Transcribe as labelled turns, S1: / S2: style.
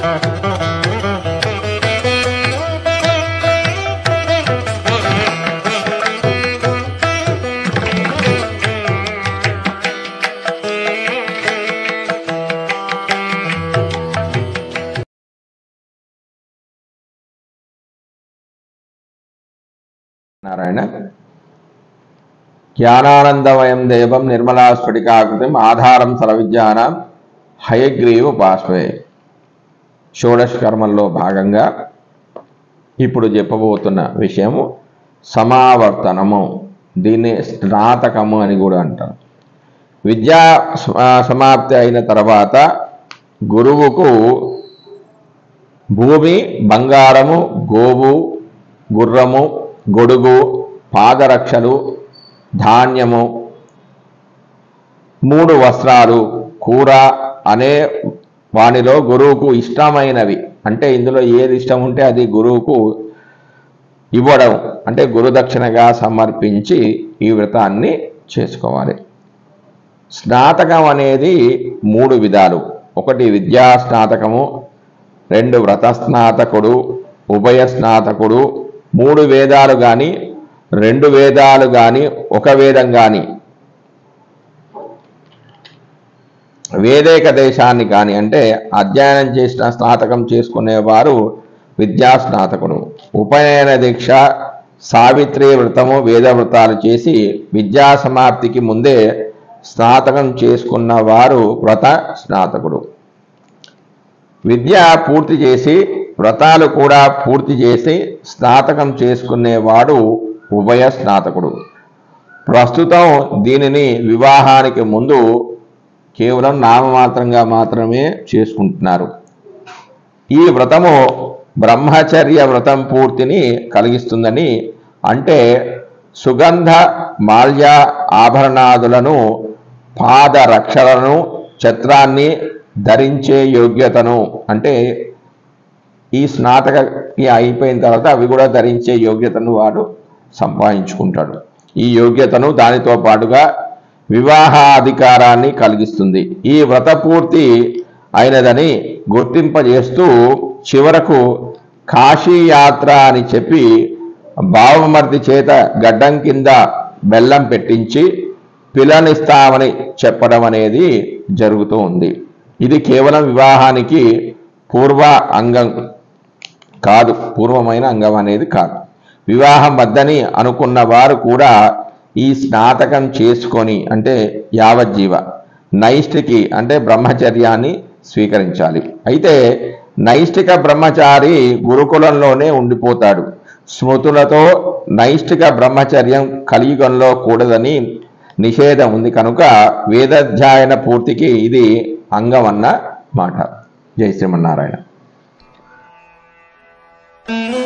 S1: నారాయణ జ్ఞానానందమయం దేవం నిర్మలా స్ఫటికాకృతిం ఆధారం సర్వవిద్యానాం హయగ్రీవ పాశ్వే షోడశ కర్మల్లో భాగంగా ఇప్పుడు చెప్పబోతున్న విషయము సమావర్తనము దీన్ని స్నాతకము అని కూడా అంటారు విద్యా స- సమాప్తి అయిన తర్వాత గురువుకు భూమి బంగారము గోవు గుర్రము గొడుగు పాదరక్షలు ధాన్యము మూడు వస్త్రాలు కూర అనే వానిలో గురువుకు ఇష్టమైనవి అంటే ఇందులో ఏది ఇష్టం ఉంటే అది గురువుకు ఇవ్వడం అంటే గురుదక్షిణగా సమర్పించి ఈ వ్రతాన్ని చేసుకోవాలి స్నాతకం అనేది మూడు విధాలు ఒకటి విద్యా స్నాతకము రెండు వ్రత స్నాతకుడు ఉభయ స్నాతకుడు మూడు వేదాలు కానీ రెండు వేదాలు కానీ ఒక వేదం కానీ వేదేక దేశాన్ని కానీ అంటే అధ్యయనం చేసిన స్నాతకం చేసుకునేవారు విద్యా స్నాతకుడు ఉపనయన దీక్ష సావిత్రి వ్రతము వేద వ్రతాలు చేసి విద్యా సమాప్తికి ముందే స్నాతకం చేసుకున్న వారు వ్రత స్నాతకుడు విద్య పూర్తి చేసి వ్రతాలు కూడా పూర్తి చేసి స్నాతకం చేసుకునేవాడు ఉభయ స్నాతకుడు ప్రస్తుతం దీనిని వివాహానికి ముందు కేవలం నామమాత్రంగా మాత్రమే చేసుకుంటున్నారు ఈ వ్రతము బ్రహ్మచర్య వ్రతం పూర్తిని కలిగిస్తుందని అంటే సుగంధ మాల్య ఆభరణాదులను పాదరక్షలను ఛత్రాన్ని ధరించే యోగ్యతను అంటే ఈ స్నాతకకి అయిపోయిన తర్వాత అవి కూడా ధరించే యోగ్యతను వాడు సంపాదించుకుంటాడు ఈ యోగ్యతను దానితో పాటుగా వివాహ అధికారాన్ని కలిగిస్తుంది ఈ వ్రత పూర్తి అయినదని గుర్తింపజేస్తూ చివరకు కాశీ యాత్ర అని చెప్పి బావమర్ది చేత గడ్డం కింద బెల్లం పెట్టించి పిల్లనిస్తామని చెప్పడం అనేది జరుగుతూ ఉంది ఇది కేవలం వివాహానికి పూర్వ అంగం కాదు పూర్వమైన అంగం అనేది కాదు వివాహం వద్దని అనుకున్న వారు కూడా ఈ స్నాతకం చేసుకొని అంటే యావజ్జీవ నైష్టికి అంటే బ్రహ్మచర్యాన్ని స్వీకరించాలి అయితే నైష్టిక బ్రహ్మచారి గురుకులంలోనే ఉండిపోతాడు స్మృతులతో నైష్టిక బ్రహ్మచర్యం కలియుగంలో కూడదని నిషేధం ఉంది కనుక వేదాధ్యాయన పూర్తికి ఇది అంగం అన్న మాట జై శ్రీమన్నారాయణ
S2: Thank you.